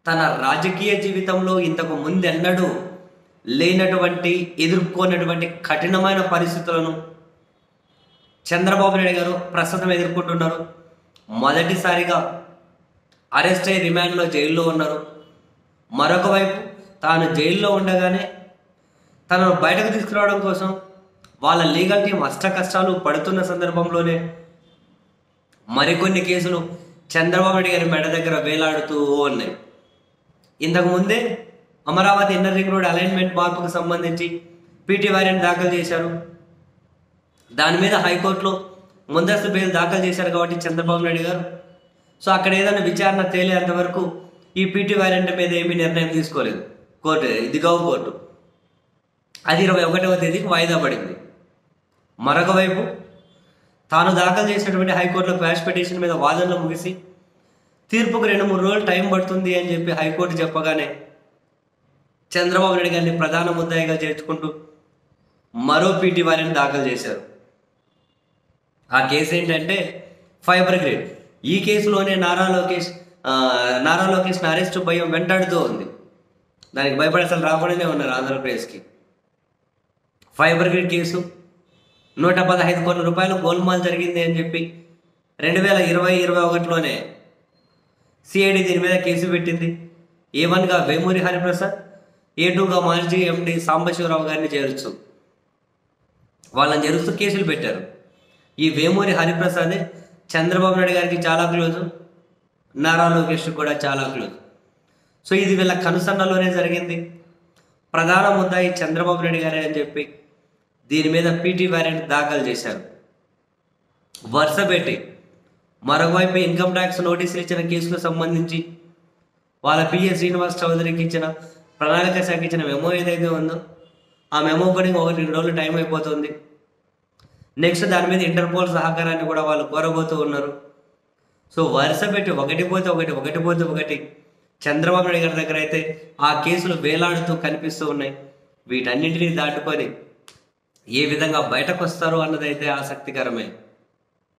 తన రాజకీయ జీవితంలో ఇంతకు ముందెన్నడూ లేనటువంటి ఎదుర్కొన్నటువంటి కఠినమైన పరిస్థితులను చంద్రబాబు నాయుడు గారు ప్రస్తుతం ఎదుర్కొంటున్నారు మొదటిసారిగా అరెస్ట్ అయ్యి రిమాండ్లో జైల్లో ఉన్నారు మరొక వైపు తాను జైల్లో ఉండగానే తనను బయటకు తీసుకురావడం కోసం వాళ్ళ లీగల్ టీం అష్ట కష్టాలు పడుతున్న సందర్భంలోనే మరికొన్ని కేసులు చంద్రబాబు నాయుడు గారి మెడ దగ్గర వేలాడుతూ ఉన్నాయి ఇంతకు ముందే Amaravati inner ring road alignment మార్పుకు సంబంధించి పీటీ వారెంట్ దాఖలు చేశారు దాని మీద హైకోర్టులో ముందస్తు బెయిల్ దాఖలు చేశారు కాబట్టి చంద్రబాబు నాయుడు గారు సో అక్కడ ఏదైనా విచారణ తేలేంత వరకు ఈ పీటీ వారెంట్ మీద ఏమీ నిర్ణయం తీసుకోలేదు కోర్టు ఇదిగావు కోర్టు అది ఇరవై ఒకటవ తేదీకి వాయిదా పడింది మరొక వైపు తాను దాఖలు చేసినటువంటి హైకోర్టులో క్వాష్ పిటిషన్ మీద వాదనలు ముగిసి తీర్పుకు రెండు మూడు రోజులు టైం పడుతుంది అని చెప్పి హైకోర్టు చెప్పగానే చంద్రబాబు నాయుడు గారిని ప్రధాన ముద్దాయిగా చేర్చుకుంటూ మరో పీటీ వారిని దాఖలు చేశారు ఆ కేసు ఏంటంటే ఫైబర్ గ్రేడ్ ఈ కేసులోనే నారా లోకేష్ ఆ, నారా లోకేష్ని అరెస్ట్ భయం వెంటాడుతూ ఉంది దానికి భయపడి అసలు రాకుండానే ఉన్నారు ఆంధ్రప్రదేశ్కి ఫైబర్ గ్రిడ్ కేసు నూట పదహైదు కోట్ల రూపాయలు గోల్మాల్ జరిగింది అని చెప్పి రెండు వేల ఇరవై ఇరవై ఒకటిలోనే సిఐడి దీని మీద కేసు పెట్టింది ఏ వన్గా వేమూరి హరిప్రసాద్ ఏ టూగా మాజీ ఎండి సాంబశివరావు గారిని చేర్చు వాళ్ళని చేరుస్తూ కేసులు పెట్టారు ఈ వేమూరి హరిప్రసాదే చంద్రబాబు నాయుడు గారికి చాలా క్లోజు నారా లోకేష్ కూడా చాలా క్లోజ్ సో ఇది వీళ్ళ కనుసన్నలోనే జరిగింది ప్రధాన ముద్దాయి చంద్రబాబు నాయుడు గారే అని చెప్పి దీని మీద పీటీ వారెంట్ దాఖలు చేశారు వరుస పెట్టి మరోవైపు ఇన్కమ్ ట్యాక్స్ నోటీసులు ఇచ్చిన కేసుకు సంబంధించి వాళ్ళ పిఎస్ శ్రీనివాస్ చౌదరికి ఇచ్చిన ప్రణాళిక శాఖ ఇచ్చిన మెమో ఏదైతే ఉందో ఆ మెమో కూడా ఒకటి రెండు రోజులు టైం అయిపోతుంది నెక్స్ట్ దాని మీద ఇంటర్పోల్ సహకారాన్ని కూడా వాళ్ళు కోరబోతూ ఉన్నారు సో వరుస పెట్టి ఒకటి పోతే ఒకటి ఒకటి పోతే ఒకటి చంద్రబాబు నాయుడు గారి దగ్గర అయితే ఆ కేసులు వేలాడుతూ కనిపిస్తూ ఉన్నాయి వీటన్నింటినీ దాటుకొని ఏ విధంగా బయటకు వస్తారు అన్నదైతే ఆసక్తికరమే